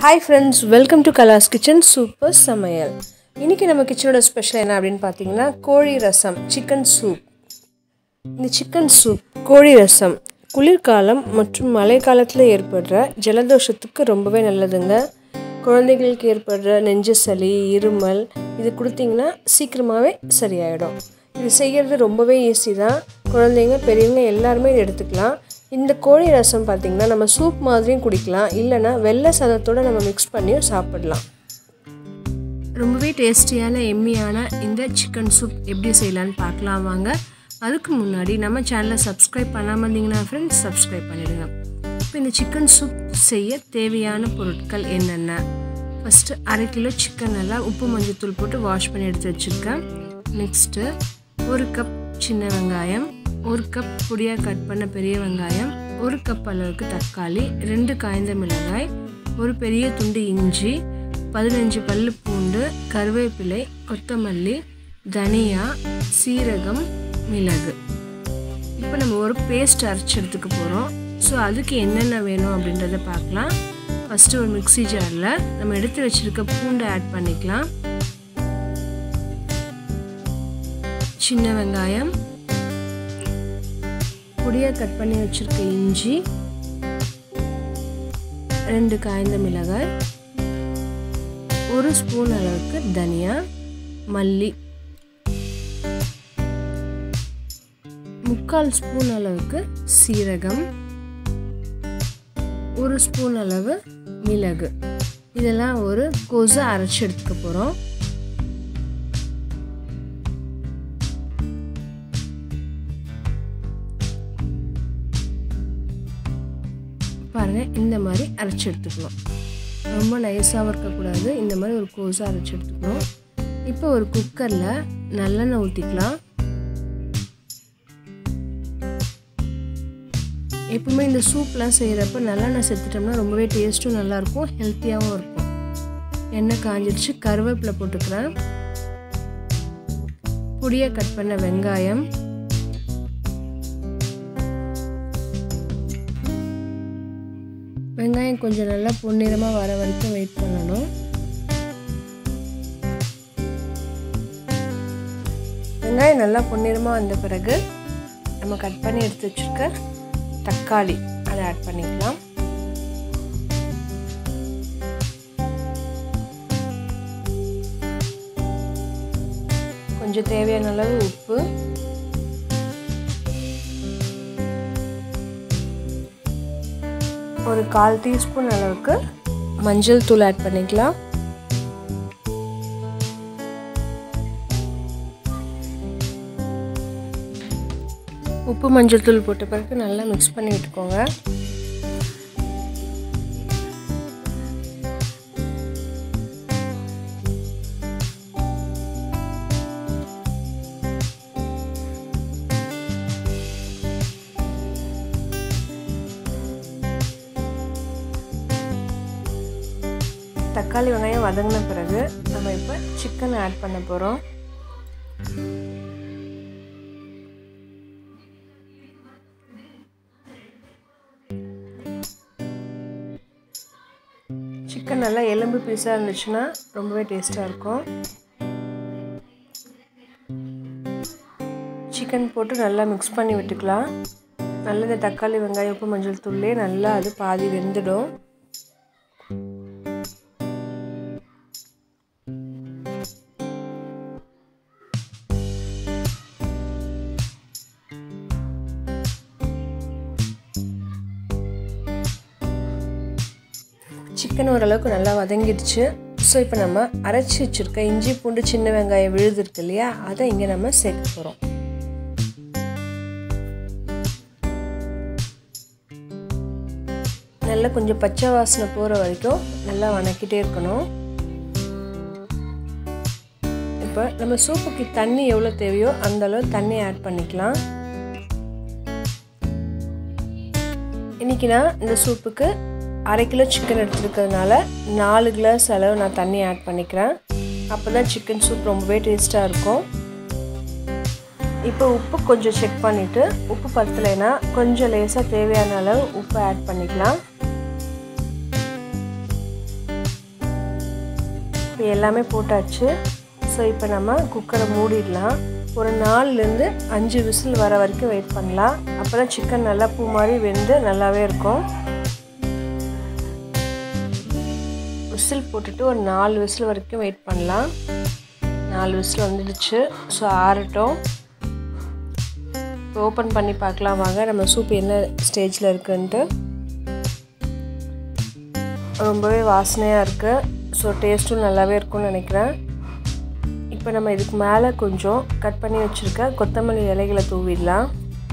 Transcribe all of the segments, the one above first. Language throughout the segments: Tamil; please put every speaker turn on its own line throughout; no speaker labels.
hi friends welcome to Kala's kitchen super சமையல் இன்றைக்கி நம்ம கிச்சனோட ஸ்பெஷல் என்ன அப்படின்னு பார்த்தீங்கன்னா கோழி ரசம் சிக்கன் சூப் இந்த சிக்கன் சூப் கோழி ரசம் குளிர்காலம் மற்றும் மழைக்காலத்தில் ஏற்படுற ஜலதோஷத்துக்கு ரொம்பவே நல்லதுங்க குழந்தைகளுக்கு ஏற்படுற நெஞ்சு சளி இருமல் இது கொடுத்தீங்கன்னா சீக்கிரமாகவே சரியாயிடும் இது செய்கிறது ரொம்பவே ஈஸி தான் குழந்தைங்க பெரியவங்க எல்லாருமே இதை எடுத்துக்கலாம் இந்த கோழி ரசம் பார்த்திங்கன்னா நம்ம சூப் மாதிரியும் குடிக்கலாம் இல்லைன்னா வெள்ளை சாதத்தோடு நம்ம மிக்ஸ் பண்ணியும் சாப்பிடலாம் ரொம்பவே டேஸ்டியான எம்மியான இந்த சிக்கன் சூப் எப்படி செய்யலான்னு பார்க்கலாம் வாங்க அதுக்கு முன்னாடி நம்ம சேனலை சப்ஸ்கிரைப் பண்ணாமல் இருந்தீங்கன்னா ஃப்ரெண்ட்ஸ் சப்ஸ்கிரைப் பண்ணிடுங்க இப்போ இந்த சிக்கன் சூப் செய்ய தேவையான பொருட்கள் என்னென்ன ஃபஸ்ட்டு அரை கிலோ சிக்கன் நல்லா உப்பு மஞ்சத்தூள் போட்டு வாஷ் பண்ணி எடுத்து வச்சுருக்கேன் நெக்ஸ்ட்டு ஒரு கப் சின்ன வெங்காயம் ஒரு கப் பொடியாக கட் பண்ண பெரிய வெங்காயம் ஒரு கப் அளவுக்கு தக்காளி ரெண்டு காய்ந்த மிளகாய் ஒரு பெரிய துண்டு இஞ்சி பதினஞ்சு பல் பூண்டு கருவேப்பிலை கொத்தமல்லி தனியா சீரகம் மிளகு இப்போ நம்ம ஒரு பேஸ்ட் அரைச்சி எடுத்துக்க போகிறோம் ஸோ அதுக்கு என்னென்ன வேணும் அப்படின்றத பார்க்கலாம் ஃபஸ்ட்டு ஒரு மிக்சி ஜாரில் நம்ம எடுத்து வச்சுருக்க பூண்டை ஆட் பண்ணிக்கலாம் சின்ன வெங்காயம் பொடியாக கட் பண்ணி வச்சுருக்க இஞ்சி ரெண்டு காய்ந்த மிளகாய் ஒரு ஸ்பூன் அளவுக்கு தனியா மல்லி முக்கால் ஸ்பூன் அளவுக்கு சீரகம் ஒரு ஸ்பூன் அளவு மிளகு இதெல்லாம் ஒரு கொசு அரைச்சி எடுத்துக்க போகிறோம் பாருங்கள் இந்த மாதிரி அரைச்சி எடுத்துக்கணும் ரொம்ப நைஸாகவும் இருக்கக்கூடாது இந்த மாதிரி ஒரு கோஸாக அரைச்சி எடுத்துக்கணும் இப்போ ஒரு குக்கரில் நல்லெண்ணெய் ஊற்றிக்கலாம் எப்பவுமே இந்த சூப்லாம் செய்கிறப்ப நல்லெண்ணெய் சேர்த்துட்டோம்னா ரொம்பவே டேஸ்ட்டும் நல்லாயிருக்கும் ஹெல்த்தியாகவும் இருக்கும் எண்ணெய் காஞ்சிடுச்சு கருவேப்பிலை போட்டுக்கிறேன் பொடியாக கட் பண்ண வெங்காயம் வெங்காயம் கொஞ்சம் நல்லா பொன்னிறமாக வர வரைக்கும் வெயிட் பண்ணணும் வெங்காயம் நல்லா பொன்னிறமாக வந்த பிறகு நம்ம கட் பண்ணி எடுத்து வச்சுருக்க தக்காளி அதை ஆட் பண்ணிக்கலாம் கொஞ்சம் தேவையான அளவு உப்பு ஒரு கால் டீஸ்பூன் அளவுக்கு மஞ்சள் தூள் ஆட் பண்ணிக்கலாம் உப்பு மஞ்சள் தூள் போட்ட பிறகு நல்லா மிக்ஸ் பண்ணி விட்டுக்கோங்க தக்காளி வெங்காயம் வதங்கின பிறகு நம்ம இப்போ சிக்கன் ஆட் பண்ண போகிறோம் சிக்கன் நல்லா எலும்பு பீஸாக இருந்துச்சுன்னா ரொம்பவே டேஸ்ட்டாக இருக்கும் சிக்கன் போட்டு நல்லா மிக்ஸ் பண்ணி விட்டுக்கலாம் நல்லா இந்த தக்காளி வெங்காயம் உப்பு மஞ்சள் தூள்லேயே நல்லா அது பாதி வெந்துடும் சிக்கன் ஓரளவுக்கு நல்லா வதங்கிடுச்சு ஸோ இப்போ நம்ம அரைச்சி வச்சுருக்க இஞ்சி பூண்டு சின்ன வெங்காயம் விழுது இருக்கு இல்லையா அதை இங்கே நம்ம சேர்க்க போகிறோம் நல்லா கொஞ்சம் பச்சை வாசனை போகிற வரைக்கும் நல்லா வணக்கிட்டே இருக்கணும் இப்போ நம்ம சூப்புக்கு தண்ணி எவ்வளோ தேவையோ அந்த அளவு தண்ணி ஆட் பண்ணிக்கலாம் இன்றைக்கி நான் இந்த சூப்புக்கு அரை கிலோ சிக்கன் எடுத்துருக்கிறதுனால நாலு கிளாஸ் அளவு நான் தண்ணி ஆட் பண்ணிக்கிறேன் அப்போ தான் சிக்கன் சூப் ரொம்பவே டேஸ்ட்டாக இருக்கும் இப்போ உப்பு கொஞ்சம் செக் பண்ணிவிட்டு உப்பு பத்தலைன்னா கொஞ்சம் லேசாக தேவையான அளவு உப்பு ஆட் பண்ணிக்கலாம் இப்போ எல்லாமே போட்டாச்சு ஸோ இப்போ நம்ம குக்கரை மூடிடலாம் ஒரு நாலுலேருந்து அஞ்சு விசில் வர வரைக்கும் வெயிட் பண்ணலாம் அப்போ தான் சிக்கன் நல்லா பூ மாதிரி வெந்து நல்லாவே இருக்கும் விசில் போட்டுட்டு ஒரு நாலு விசில் வரைக்கும் வெயிட் பண்ணலாம் நாலு விசில் வந்துடுச்சு ஸோ ஆறட்டும் இப்போ ஓப்பன் பண்ணி பார்க்கலாம் வாங்க நம்ம சூப் என்ன ஸ்டேஜில் இருக்குன்ட்டு ரொம்பவே வாசனையாக இருக்குது ஸோ டேஸ்ட்டும் நல்லாவே இருக்கும்னு நினைக்கிறேன் இப்போ நம்ம இதுக்கு மேலே கொஞ்சம் கட் பண்ணி வச்சுருக்க கொத்தமல்லி இலைகளை தூவிடலாம்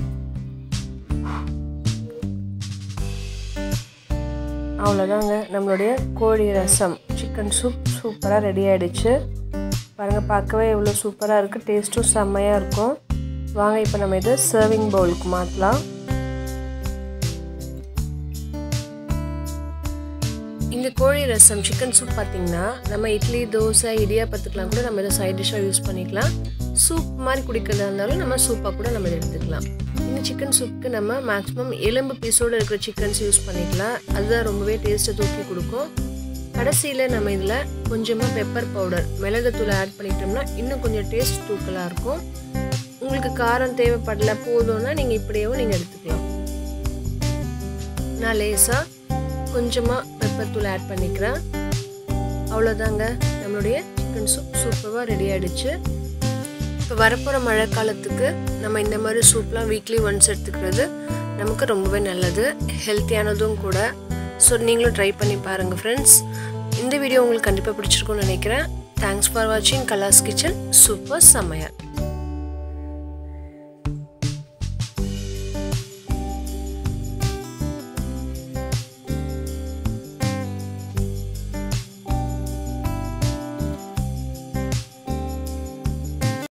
அவ்வளோதாங்க நம்மளுடைய கோழி ரசம் சிக்கன் சூப் சூப்பராக ரெடி ஆகிடுச்சு பாருங்கள் பார்க்கவே எவ்வளோ சூப்பராக இருக்குது டேஸ்ட்டும் செம்மையாக இருக்கும் வாங்க இப்போ நம்ம இதை சர்விங் பவுலுக்கு மாற்றலாம் இந்த கோழி ரசம் சிக்கன் சூப் பார்த்திங்கன்னா நம்ம இட்லி தோசை இடியாப்பத்துக்கெலாம் கூட நம்ம இதை சைட் டிஷ்ஷாக யூஸ் பண்ணிக்கலாம் சூப் மாதிரி குடிக்கிறதா இருந்தாலும் நம்ம சூப்பாக கூட நம்ம இதை எடுத்துக்கலாம் இந்த சிக்கன் சூப்புக்கு நம்ம மேக்ஸிமம் எலும்பு பீஸோடு இருக்கிற சிக்கன்ஸ் யூஸ் பண்ணிக்கலாம் அதுதான் ரொம்பவே டேஸ்ட்டை தூக்கி கொடுக்கும் கடைசியில் நம்ம இதில் கொஞ்சமாக பெப்பர் பவுடர் மிளகுத்தூளை ஆட் பண்ணிட்டோம்னா இன்னும் கொஞ்சம் டேஸ்ட் தூக்கலாக இருக்கும் உங்களுக்கு காரம் தேவைப்படல போதும்னா நீங்கள் இப்படியேவும் நீங்கள் எடுத்துக்கலாம் நான் லேசாக கொஞ்சமாக பெப்பர் தூள் ஆட் பண்ணிக்கிறேன் அவ்வளோதாங்க நம்மளுடைய சிக்கன் சூப் சூப்பராக ரெடி ஆகிடுச்சு இப்போ வரப்போகிற மழை காலத்துக்கு நம்ம இந்த மாதிரி சூப்லாம் வீக்லி ஒன்ஸ் எடுத்துக்கிறது நமக்கு ரொம்பவே நல்லது ஹெல்த்தியானதும் கூட ஸோ நீங்களும் ட்ரை பண்ணி பாருங்கள் ஃப்ரெண்ட்ஸ் இந்த வீடியோ உங்களுக்கு கண்டிப்பாக பிடிச்சிருக்கும்னு நினைக்கிறேன் தேங்க்ஸ் ஃபார் வாட்சிங் கலாஸ் கிச்சன் சூப்பர் சமையல்